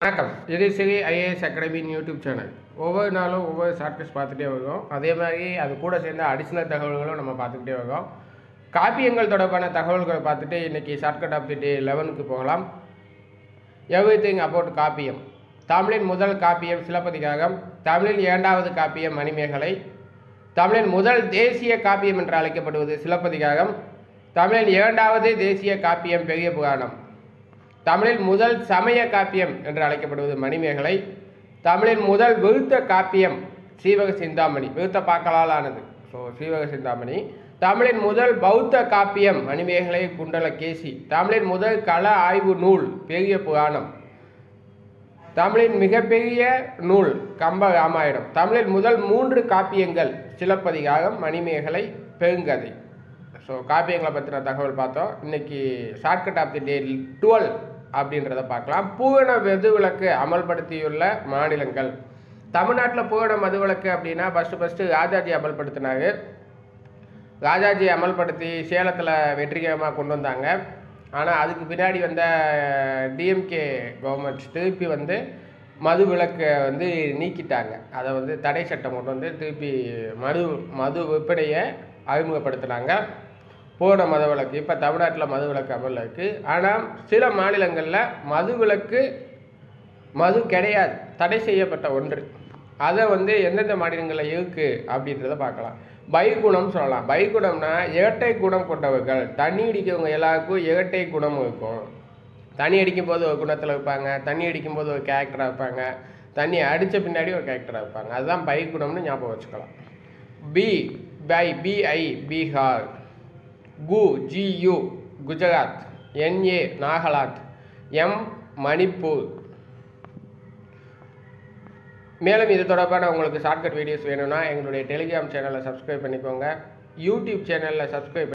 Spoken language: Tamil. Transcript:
வணக்கம் இது ஸ்ரீ ஐஏஎஸ் அகாடமியின் யூடியூப் சேனல் ஒவ்வொரு நாளும் ஒவ்வொரு ஷார்ட்கட்ஸ் பார்த்துட்டே வரோம் அதே மாதிரி அது கூட சேர்ந்த அடிஷ்னல் தகவல்களும் நம்ம பார்த்துக்கிட்டே வரோம் காப்பியங்கள் தொடர்பான தகவல்களை பார்த்துட்டு இன்றைக்கி ஷார்ட்கட் ஆஃப் தி டே லெவனுக்கு போகலாம் எவ்ரி திங் அபவுட் காப்பியம் தமிழின் முதல் காப்பியம் சிலப்பதிகாரம் தமிழின் இரண்டாவது காப்பியம் மணிமேகலை தமிழின் முதல் தேசிய காப்பியம் என்று அழைக்கப்படுவது சிலப்பதிகாரம் தமிழின் இரண்டாவது தேசிய காப்பியம் பெரிய புராணம் தமிழில் முதல் சமய காப்பியம் என்று அழைக்கப்படுவது மணிமேகலை தமிழின் முதல் விருத்த காப்பியம் சீவக சிந்தாமணி விருத்த பாக்களால் ஆனது ஸோ சீவக சிந்தாமணி தமிழின் முதல் பௌத்த காப்பியம் மணிமேகலை குண்டலகேசி தமிழின் முதல் கள ஆய்வு நூல் பெரிய புராணம் தமிழின் மிகப்பெரிய நூல் கம்ப ராமாயணம் தமிழின் முதல் மூன்று காப்பியங்கள் சிலப்பதிகாரம் மணிமேகலை பெருங்கதை ஸோ காப்பியங்களை பற்றின தகவல் பார்த்தோம் இன்னைக்கு shortcut of the day twelve அப்படின்றத பார்க்கலாம் பூரண மதுவிலக்கு அமல்படுத்தியுள்ள மாநிலங்கள் தமிழ்நாட்டில் பூரண மதுவிலக்கு அப்படின்னா ஃபஸ்ட்டு ஃபஸ்ட்டு ராஜாஜி அமல்படுத்தினாங்க ராஜாஜி அமல்படுத்தி சேலத்தில் வெற்றிகரமாக கொண்டு வந்தாங்க ஆனால் அதுக்கு பின்னாடி வந்த டிஎம்கே கவர்மெண்ட் திருப்பி வந்து மது விலக்கை வந்து நீக்கிட்டாங்க அதை வந்து தடை சட்டம் கொண்டு வந்து திருப்பி மது மது விற்பனையை அறிமுகப்படுத்தினாங்க பூரண மது விலக்கு இப்போ தமிழ்நாட்டில் மது விலக்கு அமலில் இருக்குது ஆனால் சில மாநிலங்களில் மது விலக்கு மது கிடையாது தடை செய்யப்பட்ட ஒன்று அதை வந்து எந்தெந்த மாநிலங்களில் இருக்குது அப்படின்றத பார்க்கலாம் பைகுணம் சொல்லலாம் பைகுணம்னா இரட்டை குணம் கொண்டவர்கள் தண்ணி அடிக்கிறவங்க எல்லாருக்கும் இரட்டை குணம் இருக்கும் தண்ணி அடிக்கும் போது ஒரு குணத்தில் இருப்பாங்க தண்ணி அடிக்கும் போது ஒரு கேரக்டராக இருப்பாங்க தண்ணி அடித்த பின்னாடி ஒரு கேரக்டராக இருப்பாங்க அதுதான் பைகுணம்னு ஞாபகம் வச்சுக்கலாம் பி பை பிஐ பீகார் கு GU Gujarat NA Nagaland M Manipur மேலும் இது தொடர்பான உங்களுக்கு ஷார்ட்கட் வீடியோஸ் வேணும்னா எங்களுடைய டெலிகிராம் சேனலை சப்ஸ்கிரைப் பண்ணிக்கோங்க யூடியூப் சேனலில் சப்ஸ்கிரைப்